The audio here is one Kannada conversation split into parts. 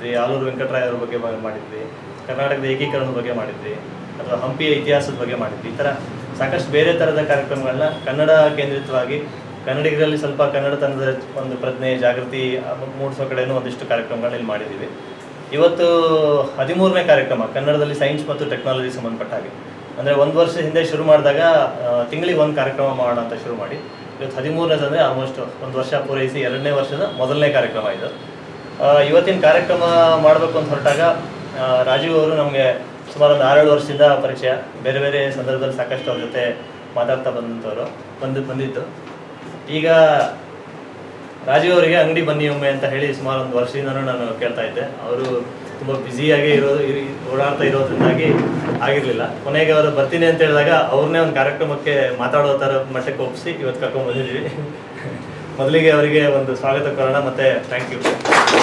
ಮಾಡಿದ್ವಿ ಆಲೂರು ವೆಂಕಟರಾಯರ ಬಗ್ಗೆ ಮಾ- ಮಾಡಿದ್ವಿ ಕರ್ನಾಟಕದ ಏಕೀಕರಣದ ಬಗ್ಗೆ ಮಾಡಿದ್ವಿ ಅಥವಾ ಹಂಪಿಯ ಇತಿಹಾಸದ ಬಗ್ಗೆ ಮಾಡಿದ್ವಿ ಈ ಥರ ಸಾಕಷ್ಟು ಬೇರೆ ಥರದ ಕಾರ್ಯಕ್ರಮಗಳನ್ನ ಕನ್ನಡ ಕೇಂದ್ರಿತವಾಗಿ ಕನ್ನಡಿಗರಲ್ಲಿ ಸ್ವಲ್ಪ ಕನ್ನಡತನದ ಒಂದು ಪ್ರಜ್ಞೆ ಜಾಗೃತಿ ಮೂಡಿಸೋ ಕಡೆನೂ ಒಂದಿಷ್ಟು ಕಾರ್ಯಕ್ರಮಗಳನ್ನ ಇಲ್ಲಿ ಮಾಡಿದ್ದೀವಿ ಇವತ್ತು ಹದಿಮೂರನೇ ಕಾರ್ಯಕ್ರಮ ಕನ್ನಡದಲ್ಲಿ ಸೈನ್ಸ್ ಮತ್ತು ಟೆಕ್ನಾಲಜಿ ಸಂಬಂಧಪಟ್ಟ ಹಾಗೆ ಅಂದರೆ ಒಂದು ವರ್ಷ ಹಿಂದೆ ಶುರು ಮಾಡಿದಾಗ ತಿಂಗಳಿಗೆ ಒಂದು ಕಾರ್ಯಕ್ರಮ ಮಾಡೋಣ ಅಂತ ಶುರು ಮಾಡಿ ಇವತ್ತು ಹದಿಮೂರನೇದು ಅಂದರೆ ಆಲ್ಮೋಸ್ಟ್ ಒಂದು ವರ್ಷ ಪೂರೈಸಿ ಎರಡನೇ ವರ್ಷದ ಮೊದಲನೇ ಕಾರ್ಯಕ್ರಮ ಇದು ಆ, ಇವತ್ತಿನ ಕಾರ್ಯಕ್ರಮ ಮಾಡಬೇಕು ಅಂತ ಹೊರಟಾಗ ಆ, ರಾಜೀವ್ ಅವರು ನಮಗೆ ಸುಮಾರು ಒಂದು ಆರೇಳು ವರ್ಷದಿಂದ ಪರಿಚಯ ಬೇರೆ ಬೇರೆ ಸಂದರ್ಭದಲ್ಲಿ ಸಾಕಷ್ಟು ಅವ್ರ ಜೊತೆ ಮಾತಾಡ್ತಾ ಬಂದಂಥವ್ರು ಬಂದು ಬಂದಿದ್ದು ಈಗ ರಾಜೀವ್ ಅವರಿಗೆ ಅಂಗಡಿ ಬನ್ನಿ ಒಮ್ಮೆ ಅಂತ ಹೇಳಿ ಸುಮಾರು ಒಂದು ವರ್ಷದಿಂದನೂ ನಾನು ಕೇಳ್ತಾ ಇದ್ದೆ ಅವರು ತುಂಬ ಬ್ಯುಸಿಯಾಗಿ ಇರೋದು ಇರಿ- ಓಡಾಡ್ತಾ ಇರೋದ್ರಿಂದಾಗಿ ಆಗಿರಲಿಲ್ಲ ಕೊನೆಗೆ ಅವರು ಬರ್ತೀನಿ ಅಂತ ಹೇಳಿದಾಗ ಅವ್ರನ್ನೇ ಒಂದು ಕಾರ್ಯಕ್ರಮಕ್ಕೆ ಮಾತಾಡೋ ಥರ ಮಟ್ಟಕ್ಕೆ ಒಪ್ಪಿಸಿ ಇವತ್ತು ಕರ್ಕೊಂಡ್ ಬಂದಿದ್ದೀವಿ ಮೊದಲಿಗೆ ಅವರಿಗೆ ಒಂದು ಸ್ವಾಗತ ಕೋರೋಣ ಮತ್ತೆ ಥ್ಯಾಂಕ್ ಯು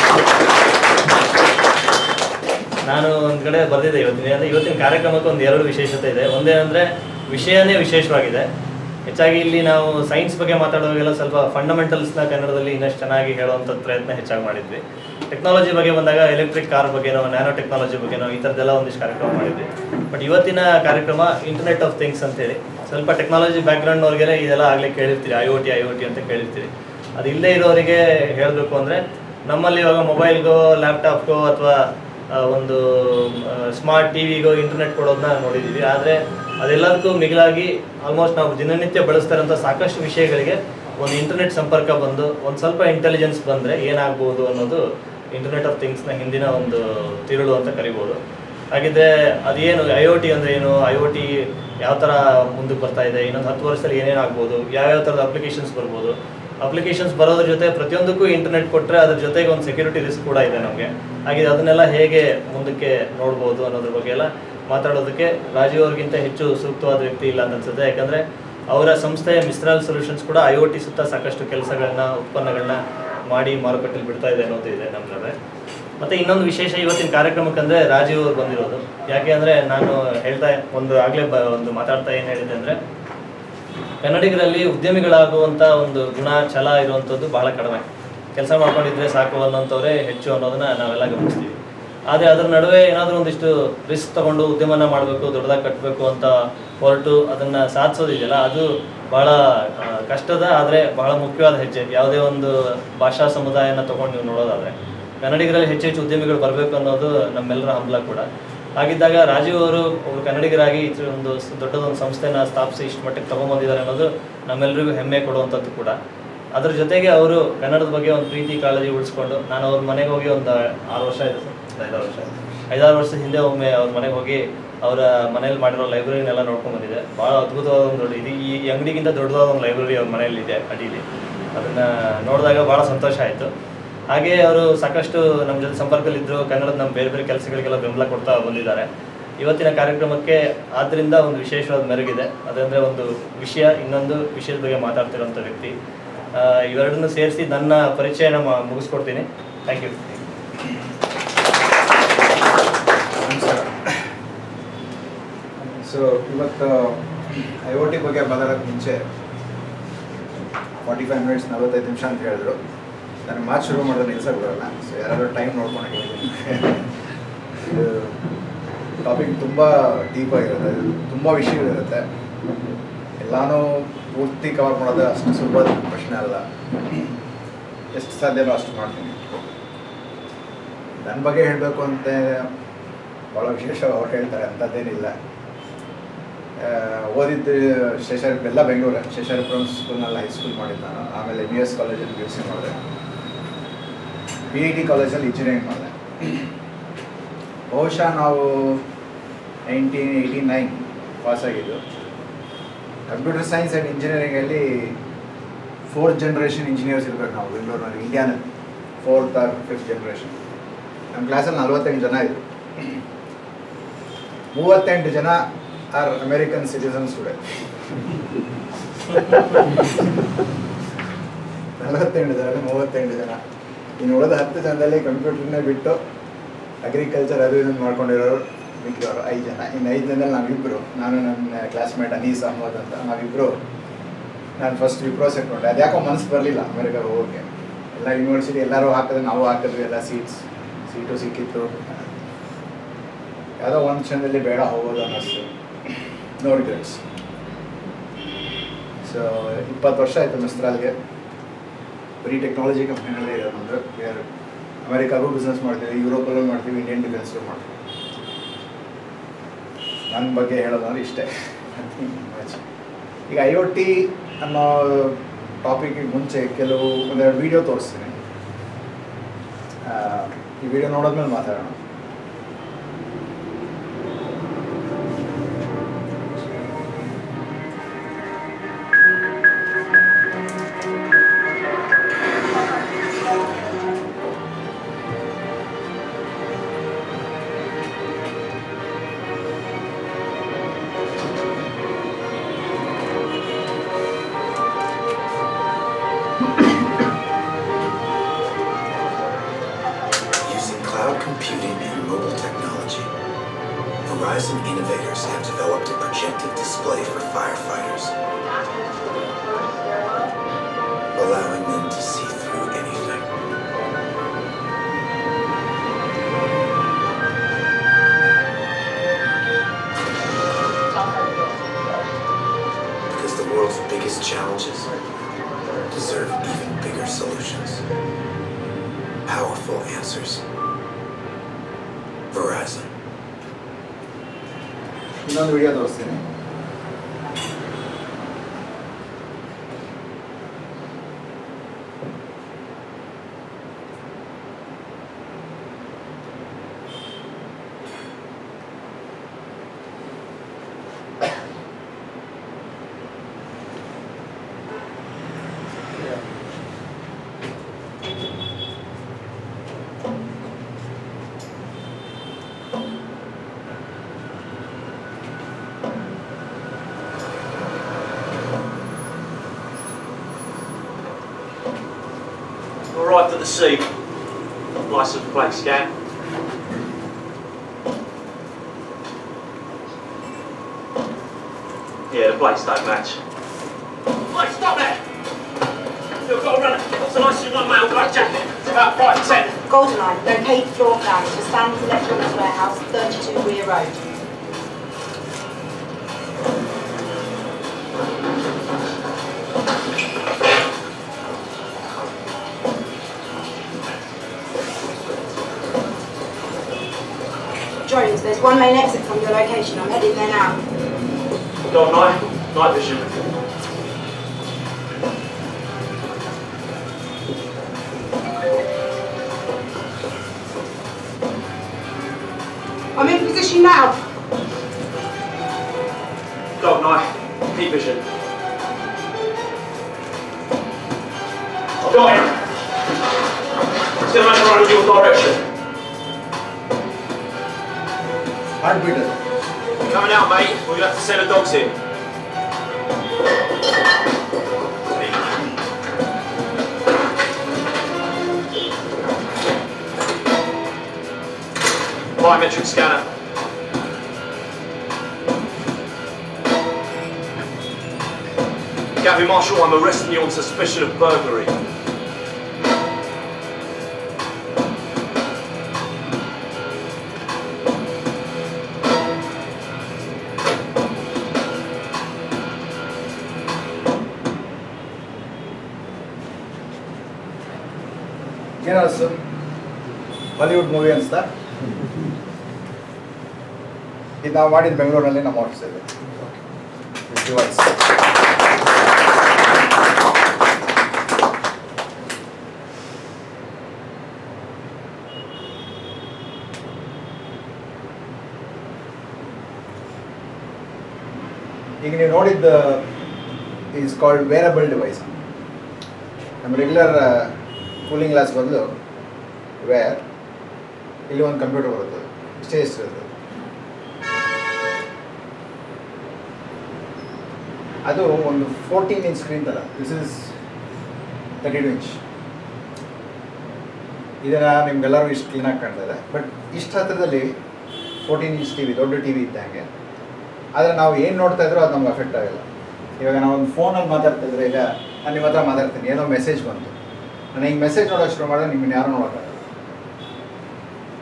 ನಾನು ಒಂದು ಕಡೆ ಬರ್ದಿದ್ದೆ ಇವತ್ತಿನ ಅಂದ್ರೆ ಇವತ್ತಿನ ಕಾರ್ಯಕ್ರಮಕ್ಕೆ ಒಂದು ಎರಡು ವಿಶೇಷತೆ ಇದೆ ಒಂದೇನಂದ್ರೆ ವಿಷಯನೇ ವಿಶೇಷವಾಗಿದೆ ಹೆಚ್ಚಾಗಿ ಇಲ್ಲಿ ನಾವು ಸೈನ್ಸ್ ಬಗ್ಗೆ ಮಾತಾಡುವಾಗೆಲ್ಲ ಸ್ವಲ್ಪ ಫಂಡಮೆಂಟಲ್ಸ್ನ ಕನ್ನಡದಲ್ಲಿ ಇನ್ನಷ್ಟು ಚೆನ್ನಾಗಿ ಹೇಳುವಂಥ ಪ್ರಯತ್ನ ಹೆಚ್ಚಾಗಿ ಮಾಡಿದ್ವಿ ಟೆಕ್ನಾಲಜಿ ಬಗ್ಗೆ ಬಂದಾಗ ಎಲೆಕ್ಟ್ರಿಕ್ ಕಾರ್ ಬಗ್ಗೆನೋ ನ್ಯಾನೋ ಟೆಕ್ನಾಲಜಿ ಬಗ್ಗೆನೋ ಈ ಥರದ್ದೆಲ್ಲ ಒಂದಿಷ್ಟು ಕಾರ್ಯಕ್ರಮ ಮಾಡಿದ್ವಿ ಬಟ್ ಇವತ್ತಿನ ಕಾರ್ಯಕ್ರಮ ಇಂಟರ್ನೆಟ್ ಆಫ್ ಥಿಂಗ್ಸ್ ಅಂತೇಳಿ ಸ್ವಲ್ಪ ಟೆಕ್ನಾಲಜಿ ಬ್ಯಾಕ್ಗ್ರೌಂಡ್ನವ್ರಿಗೆಲ್ಲ ಇದೆಲ್ಲ ಆಗಲೇ ಕೇಳಿರ್ತೀರಿ I O T I O T ಅಂತ ಕೇಳಿರ್ತೀರಿ ಅದು ಇಲ್ಲದೇ ಇರೋರಿಗೆ ಹೇಳಬೇಕು ಅಂದರೆ ನಮ್ಮಲ್ಲಿ ಇವಾಗ ಮೊಬೈಲ್ಗೋ ಲ್ಯಾಪ್ಟಾಪ್ಗೋ ಅಥವಾ ಒಂದು ಸ್ಮಾರ್ಟ್ ಟಿವಿಗೋ ಇಂಟರ್ನೆಟ್ ಕೊಡೋದನ್ನ ನೋಡಿದ್ದೀವಿ ಆದರೆ ಅದೆಲ್ಲದಕ್ಕೂ ಮಿಗಿಲಾಗಿ ಆಲ್ಮೋಸ್ಟ್ ನಾವು ದಿನನಿತ್ಯ ಬಳಸ್ತಾರಂಥ ಸಾಕಷ್ಟು ವಿಷಯಗಳಿಗೆ ಒಂದು ಇಂಟರ್ನೆಟ್ ಸಂಪರ್ಕ ಬಂದು ಒಂದು ಸ್ವಲ್ಪ ಇಂಟೆಲಿಜೆನ್ಸ್ ಬಂದರೆ ಏನಾಗ್ಬೋದು ಅನ್ನೋದು ಇಂಟರ್ನೆಟ್ ಆಫ್ ಥಿಂಗ್ಸ್ನ ಹಿಂದಿನ ಒಂದು ತಿರುಳು ಅಂತ ಕರಿಬೋದು ಹಾಗಿದ್ರೆ ಅದೇನು ಐ ಒ ಟಿ ಅಂದರೆ ಏನು ಐ ಒ ಟಿ ಯಾವ ಥರ ಮುಂದಕ್ಕೆ ಬರ್ತಾ ಇದೆ ಇನ್ನೊಂದು ಹತ್ತು ವರ್ಷದಲ್ಲಿ ಏನೇನು ಆಗ್ಬೋದು ಯಾವ್ಯಾವ ಥರದ ಅಪ್ಲಿಕೇಶನ್ಸ್ ಬರ್ಬೋದು ಅಪ್ಲಿಕೇಶನ್ಸ್ ಬರೋದ್ರ ಜೊತೆ ಪ್ರತಿಯೊಂದಕ್ಕೂ ಇಂಟರ್ನೆಟ್ ಕೊಟ್ಟರೆ ಅದ್ರ ಜೊತೆಗೆ ಒಂದು ಸೆಕ್ಯೂರಿಟಿ ರಿಸ್ಕ್ ಕೂಡ ಇದೆ ನಮಗೆ ಹಾಗೆ ಅದನ್ನೆಲ್ಲ ಹೇಗೆ ಮುಂದಕ್ಕೆ ನೋಡ್ಬೋದು ಅನ್ನೋದ್ರ ಬಗ್ಗೆ ಎಲ್ಲ ಮಾತಾಡೋದಕ್ಕೆ ರಾಜೀವ್ ಅವ್ರಿಗಿಂತ ಹೆಚ್ಚು ಸೂಕ್ತವಾದ ವ್ಯಕ್ತಿ ಇಲ್ಲ ಅಂತ ಅನ್ಸುತ್ತೆ ಯಾಕಂದರೆ ಅವರ ಸಂಸ್ಥೆಯ ಮಿಸ್ಟ್ರಲ್ ಸೊಲ್ಯೂಷನ್ಸ್ ಕೂಡ ಐ ಒ ಟಿ ಸುತ್ತ ಸಾಕಷ್ಟು ಕೆಲಸಗಳನ್ನ ಉತ್ಪನ್ನಗಳನ್ನ ಮಾಡಿ ಮಾರುಕಟ್ಟೆಯಲ್ಲಿ ಬಿಡ್ತಾ ಇದೆ ಅನ್ನೋದು ಇದೆ ನಮ್ಮಲ್ಲೇ ಮತ್ತೆ ಇನ್ನೊಂದು ವಿಶೇಷ ಇವತ್ತಿನ ಕಾರ್ಯಕ್ರಮಕ್ಕಂದ್ರೆ ರಾಜೀವ್ ಅವ್ರು ಬಂದಿರೋದು ಯಾಕೆ ಅಂದ್ರೆ ನಾನು ಹೇಳ್ತಾ ಒಂದು ಆಗ್ಲೇ ಬ ಒಂದು ಮಾತಾಡ್ತಾ ಏನು ಹೇಳಿದೆ ಅಂದ್ರೆ ಕನ್ನಡಿಗರಲ್ಲಿ ಉದ್ಯಮಿಗಳಾಗುವಂತ ಒಂದು ಗುಣ ಛಲ ಇರುವಂಥದ್ದು ಬಹಳ ಕಡಿಮೆ ಕೆಲಸ ಮಾಡ್ಕೊಂಡಿದ್ರೆ ಸಾಕು ಅನ್ನೋಂಥವ್ರೆ ಹೆಚ್ಚು ಅನ್ನೋದನ್ನ ನಾವೆಲ್ಲ ಗಮನಿಸ್ತೀವಿ ಆದರೆ ಅದರ ನಡುವೆ ಏನಾದರೂ ಒಂದಿಷ್ಟು ರಿಸ್ಕ್ ತಗೊಂಡು ಉದ್ಯಮನ ಮಾಡಬೇಕು ದೊಡ್ಡದಾಗಿ ಕಟ್ಟಬೇಕು ಅಂತ ಹೊರಟು ಅದನ್ನ ಸಾಧಿಸೋದಿದೆಯಲ್ಲ ಅದು ಬಹಳ ಆ, ಕಷ್ಟದ ಆದರೆ ಬಹಳ ಮುಖ್ಯವಾದ ಹೆಜ್ಜೆ ಯಾವುದೇ ಒಂದು ಭಾಷಾ ಸಮುದಾಯನ ತಗೊಂಡು ನೀವು ನೋಡೋದಾದ್ರೆ ಕನ್ನಡಿಗರಲ್ಲಿ ಹೆಚ್ಚು ಹೆಚ್ಚು ಉದ್ಯಮಿಗಳು ಬರಬೇಕು ಅನ್ನೋದು ನಮ್ಮೆಲ್ಲರ ಹಂಬಲ ಕೂಡ ಹಾಗಿದ್ದಾಗ ರಾಜೀವ್ ಅವರು ಒಬ್ಬರು ಕನ್ನಡಿಗರಾಗಿ ಈ ಥರ ಒಂದು ಸ- ದೊಡ್ಡದೊಂದು ಸಂಸ್ಥೆನ ಸ್ಥಾಪಿಸಿ ಇಷ್ಟು ಮಟ್ಟಿಗೆ ತಗೊಂಬಂದಿದ್ದಾರೆ ಅನ್ನೋದು ನಮ್ಮೆಲ್ಲರಿಗೂ ಹೆಮ್ಮೆ ಕೊಡುವಂಥದ್ದು ಕೂಡ ಅದ್ರ ಜೊತೆಗೆ ಅವರು ಕನ್ನಡದ ಬಗ್ಗೆ ಒಂದು ಪ್ರೀತಿ ಕಾಳಜಿ ಉಳಿಸ್ಕೊಂಡು ನಾನು ಅವ್ರ ಮನೆಗೆ ಹೋಗಿ ಒಂದು ಆರು ವರ್ಷ ಆಯ್ತು ಸರ್ ಐದಾರು ವರ್ಷ ಐದಾರು ವರ್ಷದ ಹಿಂದೆ ಒಮ್ಮೆ ಅವ್ರ ಮನೆಗೆ ಹೋಗಿ ಅವರ ಮನೇಲಿ ಮಾಡಿರೋ ಲೈಬ್ರರಿನೆಲ್ಲ ನೋಡ್ಕೊಂಡ್ ಬಂದಿದೆ ಭಾಳ ಅದ್ಭುತವಾದ ಒಂದು ದೊಡ್ಡ ಇದು ಈ ಈ ಅಂಗಡಿಗಿಂತ ದೊಡ್ಡದಾದ ಒಂದು ಲೈಬ್ರರಿ ಅವ್ರ ಮನೆಯಲ್ಲಿ ಇದೆ ಅಡಿಲಿ ಅದನ್ನ ನೋಡಿದಾಗ ಭಾಳ ಸಂತೋಷ ಆಯಿತು ಹಾಗೆ ಅವರು ಸಾಕಷ್ಟು ನಮ್ಮ ಜೊತೆ ಸಂಪರ್ಕದಲ್ಲಿದ್ದರು ಕನ್ನಡದ ನಮ್ಮ ಬೇರೆ ಬೇರೆ ಕೆಲಸಗಳಿಗೆಲ್ಲ ಬೆಂಬಲ ಕೊಡ್ತಾ ಬಂದಿದ್ದಾರೆ ಇವತ್ತಿನ ಕಾರ್ಯಕ್ರಮಕ್ಕೆ ಆದ್ದರಿಂದ ಒಂದು ವಿಶೇಷವಾದ ಮೆರುಗಿದೆ ಅದಂದ್ರೆ ಒಂದು ವಿಷಯ ಇನ್ನೊಂದು ವಿಷಯದ ಬಗ್ಗೆ ಮಾತಾಡ್ತಿರೋಂಥ ವ್ಯಕ್ತಿ ಆ, ಇವೆರಡನ್ನು ಸೇರಿಸಿ ನನ್ನ ಪರಿಚಯನ ಮ- ಮುಗಿಸ್ಕೊಡ್ತೀನಿ ಥ್ಯಾಂಕ್ ಯು ನಮಸ್ಕಾರ ಸೊ ಇವತ್ತು ಐ ಒ ಟಿ ಬಗ್ಗೆ ಮಾತಾಡೋಕ್ಕೆ ಮುಂಚೆ ಫಾರ್ಟಿ ಫೈವ್ ಮಿನಿಟ್ಸ್ ನಲವತ್ತೈದು ನಿಮಿಷ ಅಂತ ಹೇಳಿದ್ರು ನನಗೆ ಮಾತು ಶುರು ಮಾಡಿದ್ರೆ ನಿಲ್ಸಕ್ಕೆ ಬರಲ್ಲ ಸೊ ಯಾರಾದ್ರೂ ಟೈಮ್ ನೋಡ್ಕೊಂಡು ಹೇಳಿದ್ದೀನಿ ಇದು ಟಾಪಿಕ್ ತುಂಬ ಡೀಪ್ ಆಗಿರುತ್ತೆ ಇದು ತುಂಬ ವಿಷಯಗಳಿರುತ್ತೆ ಎಲ್ಲಾನು ಪೂರ್ತಿ ಕವರ್ ಮಾಡೋದು ಅಷ್ಟು ಸುಲಭದ ಪ್ರಶ್ನೆ ಅಲ್ಲ ಎಷ್ಟು ಸಾಧ್ಯನೋ ಅಷ್ಟು ಮಾಡ್ತೀನಿ ನನ್ನ ಬಗ್ಗೆ ಹೇಳಬೇಕು ಅಂತ ಭಾಳ ವಿಶೇಷ ಅವ್ರು ಹೇಳ್ತಾರೆ ಅಂಥದ್ದೇನಿಲ್ಲ ಆ, ಓದಿದ್ದು ಶೇಷಾರಿ ಎಲ್ಲ ಬೆಂಗಳೂರು ಶೇಷಾರಿಪುರಂ ಸ್ಕೂಲ್ನಲ್ಲಿ ಹೈಸ್ಕೂಲ್ ಮಾಡಿದ್ದು ನಾನು ಆಮೇಲೆ ಎಮ್ ಇ ಎಸ್ ಕಾಲೇಜಲ್ಲಿ ಪಿ ಯು ಸಿ ಮಾಡಿದೆ ಪಿ ಐ ಟಿ ಕಾಲೇಜಲ್ಲಿ ಇಂಜಿನಿಯರಿಂಗ್ ಮಾಡಿದೆ ಬಹುಶಃ ನಾವು ನೈನ್ಟೀನ್ ಏಯ್ಟಿ ನೈನ್ ಪಾಸಾಗಿದ್ದು ಕಂಪ್ಯೂಟರ್ ಸೈನ್ಸ್ ಆ್ಯಂಡ್ ಇಂಜಿನಿಯರಿಂಗಲ್ಲಿ ಫೋರ್ತ್ ಜನ್ರೇಷನ್ ಇಂಜಿನಿಯರ್ಸ್ ಇರ್ಬೇಕು ನಾವು ಬೆಂಗಳೂರಿನಲ್ಲಿ ಇಂಡಿಯಾನಲ್ಲಿ ಫೋರ್ತ್ ಆರ್ ಫಿಫ್ತ್ ಜನ್ರೇಷನ್ ನಮ್ಮ ಕ್ಲಾಸಲ್ಲಿ ನಲ್ವತ್ತೆಂಟು ಜನ ಇದ್ರು ಮೂವತ್ತೆಂಟು ಜನ ಆರ್ ಅಮೇರಿಕನ್ ಸಿಟಿಸನ್ಸ್ ಸ್ಟೂಡೆಂಟ್ ನಲವತ್ತೆಂಟು ಜನ ಮೂವತ್ತೆಂಟು ಜನ ಇನ್ನು ಉಳಿದ ಹತ್ತು ಜನದಲ್ಲಿ ಕಂಪ್ಯೂಟರ್ನೇ ಬಿಟ್ಟು ಅಗ್ರಿಕಲ್ಚರ್ ಅದು ಇದನ್ನು ಮಾಡ್ಕೊಂಡಿರೋರು ಮಿಕ್ಕಿದವರು ಐದು ಜನ ಇನ್ನು ಐದು ಜನದಲ್ಲಿ ನಾವಿಬ್ಬರು ನಾನು ನನ್ನ ಕ್ಲಾಸ್ಮೇಟ್ ಅನೀಸ್ ಅಹಮದ್ ಅಂತ ನಾವಿಬ್ಬರು ನಾನು ಫಸ್ಟ್ ವಿಪ್ರೋ ಸೇರ್ಕೊಂಡೆ ಅದು ಯಾಕೋ ಮನಸ್ಸು ಬರಲಿಲ್ಲ ಅಮೇರಿಕಾಗೆ ಹೋಗೋಕ್ಕೆ ಎಲ್ಲ ಯೂನಿವರ್ಸಿಟಿ ಎಲ್ಲರೂ ಹಾಕಿದ್ರೆ ನಾವು ಹಾಕಿದ್ವಿ ಎಲ್ಲ ಸೀಟ್ಸ್ ಸೀಟು ಸಿಕ್ಕಿತ್ತು ಯಾವುದೋ ಒಂದು ಕ್ಷಣದಲ್ಲಿ ಬೇಡ ಹೋಗೋದು ಅನ್ನಿಸ್ತು ನೋ ರಿಗ್ರೆಟ್ಸ್ ಸೊ ಇಪ್ಪತ್ತು ವರ್ಷ ಆಯಿತು ಮಿಸ್ತ್ರಾಲ್ಗೆ ಬರೀ ಟೆಕ್ನಾಲಜಿ ಕಂಪ್ನಿನಲ್ಲೇ ಇರೋದು ನಮ್ಮದು ಬೇರೆ ಅಮೆರಿಕಾಗೂ ಬಿಸ್ನೆಸ್ ಮಾಡ್ತೀವಿ ಯುರೋಪಲ್ಲೂ ಮಾಡ್ತೀವಿ ಇಂಡಿಯನ್ ಡಿಫೆನ್ಸ್ಗೂ ಮಾಡ್ತೀವಿ ನನ್ನ ಬಗ್ಗೆ ಹೇಳೋದಂದ್ರೆ ಇಷ್ಟೇ Nothing much. ಈಗ ಐ ಒ ಟಿ ಅನ್ನೋ ಟಾಪಿಕ್ಗೆ ಮುಂಚೆ ಕೆಲವು ಒಂದೆರಡು ವಿಡಿಯೋ ತೋರಿಸ್ತೀನಿ ಆ, ಈ ವಿಡಿಯೋ ನೋಡಿದ್ಮೇಲೆ ಮಾತಾಡೋಣ Using cloud computing and mobile technology, Verizon innovators have developed a projective display for firefighters, allowing them to see through anything. Because the world's biggest challenges deserve even bigger solutions. Powerful answers. Verizon. ಇನ್ನೊಂದು ವಿಡಿಯೋ ತೋರಿಸ್ತೀನಿ Arrived at the sea. License plate scan. Yeah, the plates don't match. Wait, stop there! You've got to run it. What's the license on my black jacket? It's about 5%. Goldeneye, locate floor plan for Stanley's Electronics Warehouse, 32 Weir Road. Jones, there's one main exit from your location. I'm heading there now. Got night, night vision. I'm in position now. Got night, heat vision. I've got him. Still running around in your direction. Heartbeat ಅದು Coming out, mate. We're gonna have to send the dogs in. Biometric scanner. Gavin Marshall, I'm arresting you on suspicion of burglary. ಏನು ಅನಿಸ್ತು ಬಾಲಿವುಡ್ ಮೂವಿ ಅನಿಸ್ತಾ ಇದು ನಾವು ಮಾಡಿದ ಬೆಂಗಳೂರಿನಲ್ಲಿ ನಮ್ಮ ಆಫೀಸ್ ಇದೆ ಡಿವೈಸ್ ಈಗ ನೀವು ನೋಡಿದ್ದ ಈಸ್ ಕಾಲ್ಡ್ ವೇರಬಲ್ ಡಿವೈಸ್ ನಮ್ಮ ರೆಗ್ಯುಲರ್ ಕೂಲಿಂಗ್ ಗ್ಲಾಸ್ ಬದಲು ವೇರ್ ಇಲ್ಲಿ ಒಂದು ಕಂಪ್ಯೂಟರ್ ಬರುತ್ತದೆ ಇಷ್ಟೇ ಇಷ್ಟು ಇರ್ತದೆ ಅದು ಒಂದು ಫೋರ್ಟೀನ್ ಇಂಚ್ ಸ್ಕ್ರೀನ್ ಥರ this is thirty two inch ಇದನ್ನು ನಿಮ್ಗೆಲ್ಲರೂ ಇಷ್ಟು ಕ್ಲೀನಾಗಿ ಕಾಣ್ತಾ ಇದೆ ಬಟ್ ಇಷ್ಟು ಹತ್ರದಲ್ಲಿ ಫೋರ್ಟೀನ್ ಇಂಚ್ ಟಿ ವಿ ದೊಡ್ಡ ಟಿ ವಿ ಇದ್ದಂಗೆ ಆದರೆ ನಾವು ಏನು ನೋಡ್ತಾ ಇದ್ರೂ ಅದು ನಮ್ಗೆ ಅಫೆಕ್ಟ್ ಆಗಿಲ್ಲ ಇವಾಗ ನಾವು ಒಂದು ಫೋನಲ್ಲಿ ಮಾತಾಡ್ತಾ ಇದ್ರೆ ಈಗ ನಾನು ನಿಮ್ಮ ಹತ್ರ ಮಾತಾಡ್ತೀನಿ ಏನೋ ಮೆಸೇಜ್ ಬಂತು ನಾನು ಹಿಂಗೆ ಮೆಸೇಜ್ ನೋಡೋಕೆ ಶುರು ಮಾಡಿದ್ರೆ ನಿಮ್ಮನ್ನ ಯಾರೂ ನೋಡೋಕ್ಕಾಗಲ್ಲ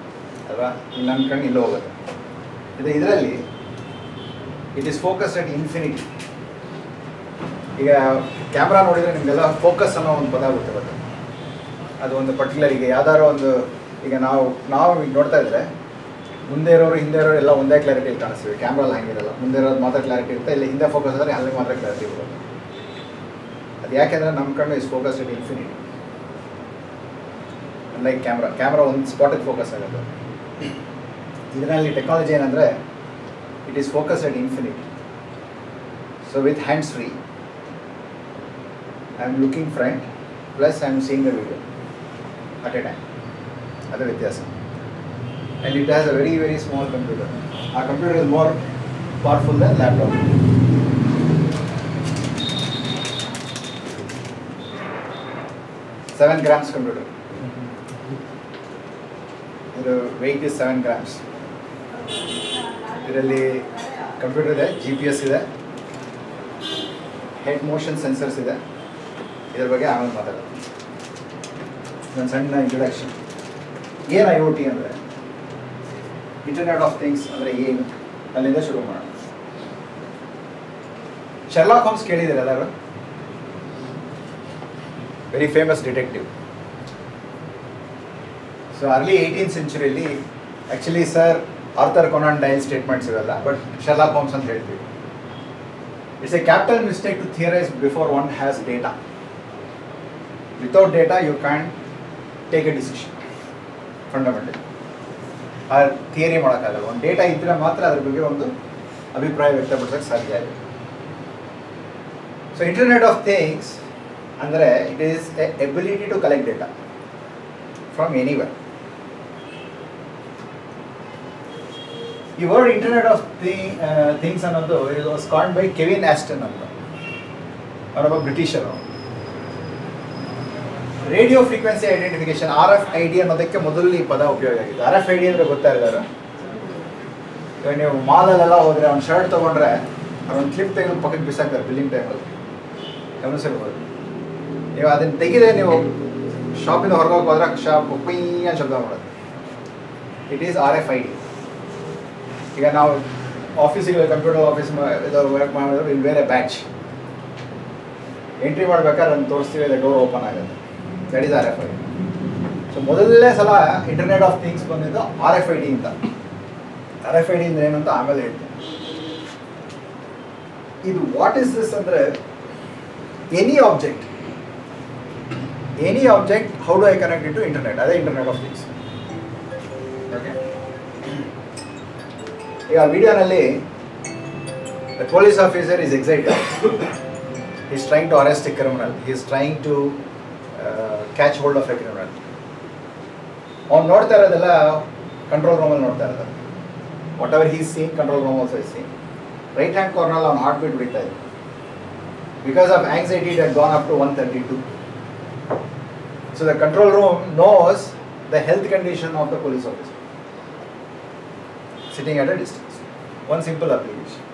ಅಲ್ವಾ ಇಲ್ಲಿ ನನ್ನ ಕಣ್ಣು ಇಲ್ಲೂ ಹೋಗುತ್ತೆ ಇದು ಇದರಲ್ಲಿ it is focus at infinity ಈಗ ಕ್ಯಾಮ್ರಾ ನೋಡಿದರೆ ನಿಮಗೆಲ್ಲ ಫೋಕಸ್ ಅನ್ನೋ ಒಂದು ಪದ ಗೊತ್ತಿರುತ್ತೆ ಅದು ಒಂದು ಪರ್ಟಿಕ್ಯುಲರ್ ಈಗ ಯಾವ್ದಾದ್ರು ಒಂದು ಈಗ ನಾವು ನಾವು ಈಗ ನೋಡ್ತಾ ಇದ್ರೆ ಮುಂದೆ ಇರೋರು ಹಿಂದೆ ಇರೋರು ಎಲ್ಲ ಒಂದೇ ಕ್ಲಾರಿಟಿ ಕಾಣಿಸ್ತೀವಿ ಕ್ಯಾಮ್ರಲ್ಲಿ ಹಂಗಿರಲ್ಲ ಮುಂದೆ ಇರೋದು ಮಾತ್ರ ಕ್ಲಾರಿಟಿ ಇರುತ್ತೆ ಇಲ್ಲಿ ಹಿಂದೆ ಫೋಕಸ್ ಆದರೆ ಅಲ್ಲಿ ಮಾತ್ರ ಕ್ಲಾರಿಟಿ ಬರುತ್ತೆ ಅದು ಯಾಕೆಂದರೆ ನಮ್ಮ ಕಣ್ಣು is focus it infinity like camera camera ಒಂದು ಸ್ಪಾಟಿಗೆ ಫೋಕಸ್ ಆಗುತ್ತೆ ಇದರಲ್ಲಿ ಟೆಕ್ನಾಲಜಿ ಏನಂದರೆ it is focus at infinity so with hands free I am looking front plus I am seeing the video at a time ಅದು ವ್ಯತ್ಯಾಸ and it has a very very small computer ಆ computer is more powerful than laptop seven grams computer ಇದು ವೆಯ್ಟ್ ಇಸ್ ಸೆವೆನ್ ಗ್ರಾಮ್ಸ್ ಇದರಲ್ಲಿ ಕಂಪ್ಯೂಟರ್ ಇದೆ ಜಿ ಪಿ ಎಸ್ ಇದೆ ಹೆಡ್ ಮೋಷನ್ ಸೆನ್ಸರ್ಸ್ ಇದೆ ಇದ್ರ ಬಗ್ಗೆ ಆಮೇಲೆ ಮಾತಾಡೋದು ಒಂದು ಸಣ್ಣ ಇಂಟ್ರೊಡಕ್ಷನ್ ಏನು ಐ ಒ ಟಿ ಅಂದರೆ ಇಂಟರ್ನೆಟ್ ಆಫ್ ಥಿಂಗ್ಸ್ ಅಂದರೆ ಏನು ಅಲ್ಲಿಂದ ಶುರು ಮಾಡೋಣ ಶರ್ಲಾಕ್ ಹೋಮ್ಸ್ ಕೇಳಿದ್ದೀರ ಎಲ್ಲರೂ very famous detective so early eighteen ಸೆಂಚುರಿಯಲ್ಲಿ actually sir Arthur Conan Doyle statements ಇವೆಲ್ಲ ಬಟ್ ಶರ್ಲಾಕ್ ಹೋಮ್ಸ್ ಅಂತ ಹೇಳ್ತೀವಿ it's a capital mistake to theorise before one has data without data you can take a decision fundamental ಆ ಥಿಯರಿ ಮಾಡೋಕ್ಕಾಗಲ್ಲ ಒಂದು ಡೇಟಾ ಇದ್ದರೆ ಮಾತ್ರ ಅದ್ರ ಬಗ್ಗೆ ಒಂದು ಅಭಿಪ್ರಾಯ ವ್ಯಕ್ತಪಡಿಸೋಕ್ಕೆ ಸಾಧ್ಯ ಇದೆ ಸೊ ಇಂಟರ್ನೆಟ್ ಆಫ್ ಥಿಂಗ್ಸ್ ಅಂದರೆ it is a ability to collect data from anywhere ಈ word internet of thing things ಅನ್ನೋದು ಇದು was called by Kevin Ashton ಅಂತ ಅವನೊಬ್ಬ ಬ್ರಿಟಿಷರು radio frequency identification R F I D ಅನ್ನೋದಕ್ಕೆ ಮೊದಲು ಈ ಪದ ಉಪಯೋಗ ಆಗಿದೆ ಆರ್ ಎಫ್ ಐ ಡಿ ಅಂದರೆ ಗೊತ್ತಾ ಇದ್ದಾರೆ ಇವಾಗ ನೀವು ಮಾಲಲ್ಲೆಲ್ಲ ಹೋದರೆ ಅವ್ನು ಶರ್ಟ್ ತೊಗೊಂಡ್ರೆ ಅವ್ನು ಕ್ಲಿಪ್ ತೆಗೆದು ಪಕ್ಕಕ್ಕೆ ಬಿಸಾಕ್ತಾರೆ ಬಿಲ್ಲಿಂಗ್ ಟೈಮಲ್ಲಿ ಗಮನಿಸಿರ್ಬೋದು ನೀವು ಅದನ್ನು ತೆಗೆದೇ ನೀವು ಶಾಪಿಂದ ಹೊರಗೋಗಿ ಹೋದ್ರೆ ಶಾಪ್ ಕುಯ್ ಅಂತ ಶಬ್ದ ಮಾಡೋದು it is R F I D ಈಗ ನಾವು ಆಫೀಸಿಗೆ ಕಂಪ್ಯೂಟರ್ ಆಫೀಸ್ ಇದು ವರ್ಕ್ ಮಾಡಿದ್ರೆ ಇಲ್ಲಿ ಬೇರೆ ಬ್ಯಾಚ್ ಎಂಟ್ರಿ ಮಾಡ್ಬೇಕಾದ್ರೆ ಅದನ್ನು ತೋರಿಸ್ತೀವಿ ಡೋರ್ ಓಪನ್ ಆಗುತ್ತೆ that is R F I D so ಮೊದಲನೇ ಸಲ ಇಂಟರ್ನೆಟ್ ಆಫ್ ಥಿಂಗ್ಸ್ ಬಂದಿದ್ದು ಆರ್ ಎಫ್ ಐ ಡಿ ಅಂತ ಆರ್ ಎಫ್ ಐ ಡಿ ಅಂದ್ರೆ ಏನು ಅಂತ ಆಮೇಲೆ ಹೇಳ್ತೀನಿ ಇದು ವಾಟ್ ಇಸ್ ದಿಸ್ ಅಂದರೆ any object any object how do I connect it to internet ಅದೇ ಇಂಟರ್ನೆಟ್ ಆಫ್ ಥಿಂಗ್ಸ್ ಓಕೆ ಈಗ ವಿಡಿಯೋನಲ್ಲಿ police officer is excited is trying to arrest a criminal is trying to catch hold of a criminal ಅವ್ನು ನೋಡ್ತಾ ಇರೋದೆಲ್ಲ ಕಂಟ್ರೋಲ್ ರೂಮಲ್ಲಿ ನೋಡ್ತಾ ಇರೋದು whatever he's seen control room also is seen right hand ಕಾರ್ನಲ್ಲಿ ಅವ್ನು ಹಾರ್ಟ್ ಬೀಟ್ ಬಿಡ್ತಾ ಇದೆ because of anxiety it gone up to one thirty two so the control room knows the health condition of the police officer sitting at a distance. One simple application.